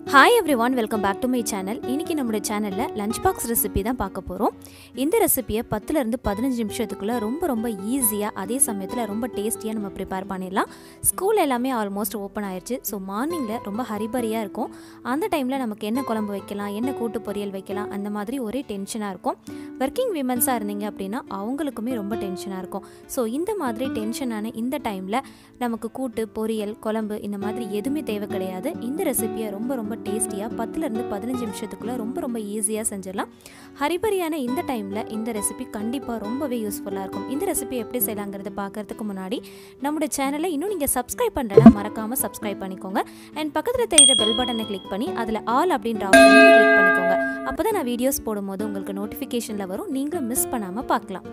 hi everyone welcome back to my channel இன்றைக்கி நம்மளோட சேனலில் லஞ்ச் பாக்ஸ் ரெசிபி தான் பார்க்க போகிறோம் இந்த ரெசிபியை பத்துலேருந்து பதினஞ்சு நிமிஷத்துக்குள்ளே ரொம்ப ரொம்ப ஈஸியாக அதே சமயத்தில் ரொம்ப டேஸ்டியாக நம்ம ப்ரிப்பேர் பண்ணிடலாம் ஸ்கூல் எல்லாமே ஆல்மோஸ்ட் ஓப்பன் ஆயிடுச்சு ஸோ மார்னிங்கில் ரொம்ப ஹரிபரியாக இருக்கும் அந்த டைமில் நமக்கு என்ன குழம்பு வைக்கலாம் என்ன கூட்டு பொரியல் வைக்கலாம் அந்த மாதிரி ஒரே டென்ஷனாக இருக்கும் ஒர்க்கிங் விமன்ஸாக இருந்தீங்க அப்படின்னா அவங்களுக்குமே ரொம்ப டென்ஷனாக இருக்கும் ஸோ இந்த மாதிரி டென்ஷனான இந்த டைமில் நமக்கு கூட்டு பொரியல் குழம்பு இந்த மாதிரி எதுவுமே தேவை கிடையாது இந்த ரெசிபியை ரொம்ப ரொம்ப டேஸ்டியாக பத்துலேருந்து பதினஞ்சு நிமிஷத்துக்குள்ளே ரொம்ப ரொம்ப ஈஸியாக செஞ்சிடலாம் ஹரிபரியான இந்த டைமில் இந்த ரெசிபி கண்டிப்பாக ரொம்பவே யூஸ்ஃபுல்லாக இருக்கும் இந்த ரெசிபி எப்படி செய்யலாங்கிறத பார்க்கறதுக்கு முன்னாடி நம்மளோட சேனலை இன்னும் நீங்கள் சப்ஸ்கிரைப் பண்ணுறேன்னா மறக்காமல் சப்ஸ்கிரைப் பண்ணிக்கோங்க அண்ட் பக்கத்தில் தெரியுற பெல் பட்டனை கிளிக் பண்ணி அதில் ஆல் அப்படின்ற ஆப்ஷனை கிளிக் பண்ணிக்கோங்க அப்போ தான் நான் வீடியோஸ் போடும்போது உங்களுக்கு நோட்டிஃபிகேஷனில் வரும் நீங்களும் மிஸ் பண்ணாமல் பார்க்கலாம்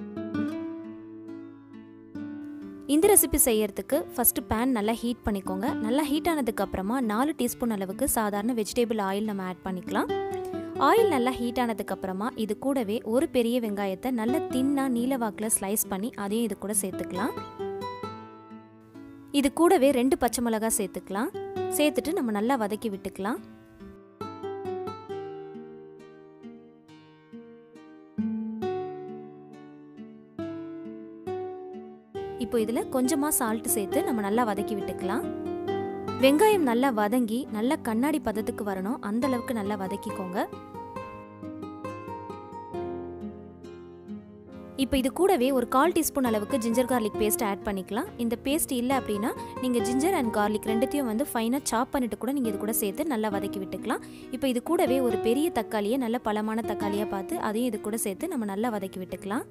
இந்த ரெசிபி செய்யறதுக்கு ஃபஸ்ட்டு பேன் நல்லா ஹீட் பண்ணிக்கோங்க நல்லா ஹீட் ஆனதுக்கு அப்புறமா நாலு டீஸ்பூன் அளவுக்கு சாதாரண வெஜிடபிள் ஆயில் நம்ம ஆட் பண்ணிக்கலாம் ஆயில் நல்லா ஹீட் ஆனதுக்கு அப்புறமா இது கூடவே ஒரு பெரிய வெங்காயத்தை நல்ல தின்னா நீல வாக்கில் ஸ்லைஸ் பண்ணி அதையும் இது கூட சேர்த்துக்கலாம் இது கூடவே ரெண்டு பச்சை மிளகாய் சேர்த்துக்கலாம் சேர்த்துட்டு நம்ம நல்லா வதக்கி விட்டுக்கலாம் இப்போ இதில் கொஞ்சமாக சால்ட் சேர்த்து நம்ம நல்லா வதக்கி விட்டுக்கலாம் வெங்காயம் நல்லா வதங்கி நல்லா கண்ணாடி பதத்துக்கு வரணும் அந்த அளவுக்கு நல்லா வதக்கிக்கோங்க இப்போ இது கூடவே ஒரு கால் டீஸ்பூன் அளவுக்கு ஜிஞ்சர் கார்லிக் பேஸ்ட் ஆட் பண்ணிக்கலாம் இந்த பேஸ்ட் இல்லை அப்படின்னா நீங்கள் ஜிஞ்சர் அண்ட் கார்லிக் ரெண்டுத்தையும் வந்து ஃபைனாக சாப் பண்ணிட்டு கூட நீங்கள் இது கூட சேர்த்து நல்லா வதக்கி விட்டுக்கலாம் இப்போ இது கூடவே ஒரு பெரிய தக்காளியை நல்ல பழமான தக்காளியாக பார்த்து அதையும் இது கூட சேர்த்து நம்ம நல்லா வதக்கி விட்டுக்கலாம்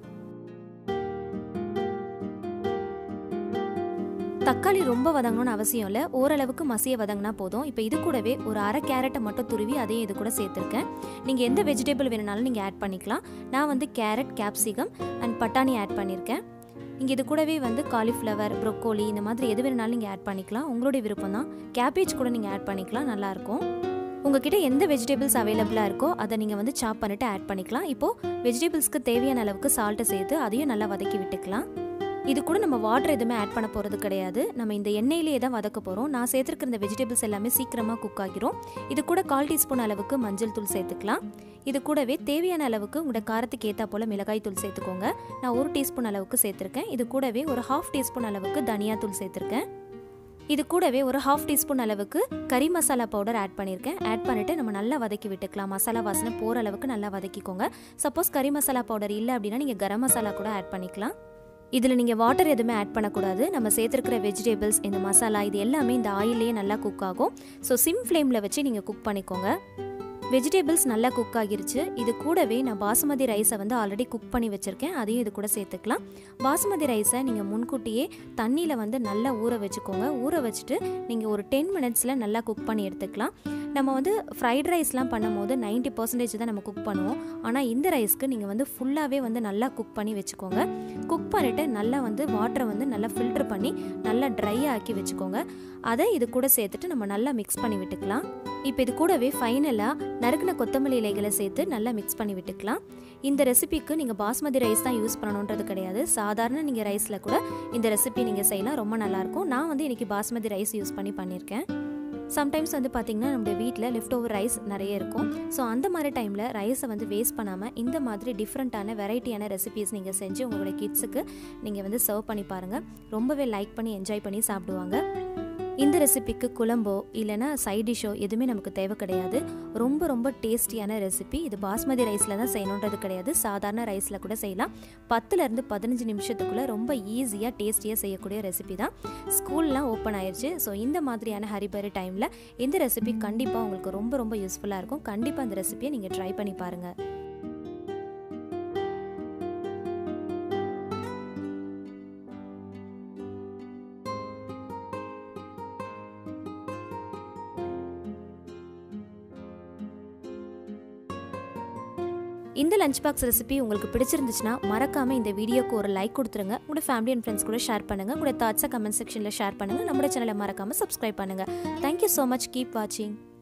தக்காளி ரொம்ப வதங்கணும்னு அவசியம் இல்லை ஓரளவுக்கு மசிய வதங்கினா போதும் இப்போ இது கூடவே ஒரு அரை கேரட்டை மட்டும் துருவி அதையும் இது கூட சேர்த்துருக்கேன் நீங்கள் எந்த வெஜிடபிள் வேணுனாலும் நீங்கள் ஆட் பண்ணிக்கலாம் நான் வந்து கேரட் கேப்சிகம் அண்ட் பட்டாணி ஆட் பண்ணியிருக்கேன் நீங்கள் இது கூடவே வந்து காலிஃப்ளவர் ப்ரொக்கோலி இந்த மாதிரி எது வேணுனாலும் நீங்கள் ஆட் பண்ணிக்கலாம் உங்களுடைய விருப்பம் தான் கேபேஜ் கூட நீங்கள் ஆட் பண்ணிக்கலாம் நல்லாயிருக்கும் உங்ககிட்ட எந்த வெஜிடபிள்ஸ் அவைலபிளாக இருக்கோ அதை நீங்கள் வந்து சாப் பண்ணிவிட்டு ஆட் பண்ணிக்கலாம் இப்போது வெஜிடபிள்ஸ்க்கு தேவையான அளவுக்கு சால்ட்டை சேர்த்து அதையும் நல்லா வதக்கி விட்டுக்கலாம் இது கூட நம்ம வாட்டர் எதுவுமே ஆட் பண்ண போகிறது கிடையாது நம்ம இந்த எண்ணெயிலேயே தான் வதக்க போகிறோம் நான் சேர்த்துருக்கிற இந்த வெஜிடபிள்ஸ் எல்லாமே சீக்கிரமாக குக் ஆகிரும் இது கூட கால் டீஸ்பூன் அளவுக்கு மஞ்சள் தூள் சேர்த்துக்கலாம் இது கூடவே தேவையான அளவுக்கு உங்களோட காரத்துக்கு ஏற்றா போல் மிளகாய் தூள் சேர்த்துக்கோங்க நான் ஒரு டீஸ்பூன் அளவுக்கு சேர்த்துருக்கேன் இது கூடவே ஒரு ஹாஃப் டீஸ்பூன் அளவுக்கு தனியா தூள் சேர்த்துருக்கேன் இது கூடவே ஒரு ஹாஃப் டீஸ்பூன் அளவுக்கு கறி மசாலா பவுடர் ஆட் பண்ணியிருக்கேன் ஆட் பண்ணிவிட்டு நம்ம நல்லா வதக்கி விட்டுக்கலாம் மசாலா வாசனை போகிற அளவுக்கு நல்லா வதக்கிக்கோங்க சப்போஸ் கறி மசாலா பவுடர் இல்லை அப்படின்னா நீங்கள் கரம் மசாலா கூட ஆட் பண்ணிக்கலாம் இதில் நீங்கள் வாட்டர் எதுவுமே ஆட் பண்ணக்கூடாது நம்ம சேர்த்துருக்கிற வெஜிடபிள்ஸ் இந்த மசாலா இது எல்லாமே இந்த ஆயிலே நல்லா குக் ஆகும் ஸோ சிம் ஃப்ளேமில் வச்சு நீங்கள் குக் பண்ணிக்கோங்க வெஜிடபிள்ஸ் நல்லா குக் ஆகிருச்சு இது கூடவே நான் பாசுமதி ரைஸை வந்து ஆல்ரெடி குக் பண்ணி வச்சுருக்கேன் அதையும் இது கூட சேர்த்துக்கலாம் பாசுமதி ரைஸை நீங்கள் முன்கூட்டியே தண்ணியில் வந்து நல்லா ஊற வச்சுக்கோங்க ஊற வச்சுட்டு நீங்கள் ஒரு டென் மினிட்ஸில் நல்லா குக் பண்ணி எடுத்துக்கலாம் நம்ம வந்து ஃப்ரைட் ரைஸ்லாம் பண்ணும்போது நைன்ட்டி பர்சன்டேஜ் தான் நம்ம குக் பண்ணுவோம் ஆனால் இந்த ரைஸ்க்கு நீங்கள் வந்து ஃபுல்லாகவே வந்து நல்லா குக் பண்ணி வச்சுக்கோங்க குக் பண்ணிவிட்டு நல்லா வந்து வாட்டரை வந்து நல்லா ஃபில்டர் பண்ணி நல்லா ட்ரை ஆக்கி வச்சுக்கோங்க அதை இது கூட சேர்த்துட்டு நம்ம நல்லா மிக்ஸ் பண்ணி விட்டுக்கலாம் இப்போ இது கூடவே ஃபைனலாக நறுக்கின கொத்தமல்லி இலைகளை சேர்த்து நல்லா மிக்ஸ் பண்ணி விட்டுக்கலாம் இந்த ரெசிபிக்கு நீங்கள் பாஸ்மதி ரைஸ் தான் யூஸ் பண்ணணுன்றது கிடையாது சாதாரண நீங்கள் ரைஸில் கூட இந்த ரெசிபி நீங்கள் செய்யலாம் ரொம்ப நல்லாயிருக்கும் நான் வந்து இன்றைக்கி பாஸ்மதி ரைஸ் யூஸ் பண்ணி பண்ணியிருக்கேன் சம்டைம்ஸ் வந்து பார்த்திங்கன்னா நம்மளுடைய வீட்டில் லெஃப்ட் ஓவர் ரைஸ் நிறைய இருக்கும் ஸோ அந்த மாதிரி டைமில் ரைஸை வந்து வேஸ்ட் பண்ணாமல் இந்த மாதிரி டிஃப்ரெண்ட்டான வெரைட்டியான ரெசிபீஸ் நீங்கள் செஞ்சு உங்களுடைய கிட்ஸுக்கு நீங்கள் வந்து சர்வ் பண்ணி பாருங்கள் ரொம்பவே லைக் பண்ணி என்ஜாய் பண்ணி சாப்பிடுவாங்க இந்த ரெசிபிக்கு குழம்போ இல்லைனா சைட் டிஷ்ஷோ எதுவுமே நமக்கு தேவை கிடையாது ரொம்ப ரொம்ப டேஸ்டியான ரெசிபி இது பாஸ்மதி ரைஸில் தான் செய்யணுன்றது கிடையாது சாதாரண ரைஸில் கூட செய்யலாம் பத்துலேருந்து பதினஞ்சு நிமிஷத்துக்குள்ளே ரொம்ப ஈஸியாக டேஸ்டியாக செய்யக்கூடிய ரெசிபி தான் ஸ்கூல்லாம் ஓப்பன் ஆயிடுச்சு ஸோ இந்த மாதிரியான ஹரிபரி டைமில் இந்த ரெசிபி கண்டிப்பாக உங்களுக்கு ரொம்ப ரொம்ப யூஸ்ஃபுல்லாக இருக்கும் கண்டிப்பாக அந்த ரெசிபியை நீங்கள் ட்ரை பண்ணி பாருங்கள் இந்த லஞ்ச் பாக்ஸ் ரெசிபி உங்களுக்கு பிடிச்சிருந்துச்சுன்னா மறக்காம இந்த வீடியோக்கு ஒரு லைக் கொடுத்துருங்க உங்களோட ஃபேமிலி அண்ட் ஃப்ரெண்ட்ஸ் கூட ஷேர் பண்ணுங்க உங்களோட தாட்ஸை கமெண்ட் செக்ஷனில் ஷேர் பண்ணுங்க நம்மளோட சேனலை மறக்காம சப்ஸ்கிரைப் பண்ணுங்க தேங்க்யூ ஸோ மச் கீப் வாட்சிங்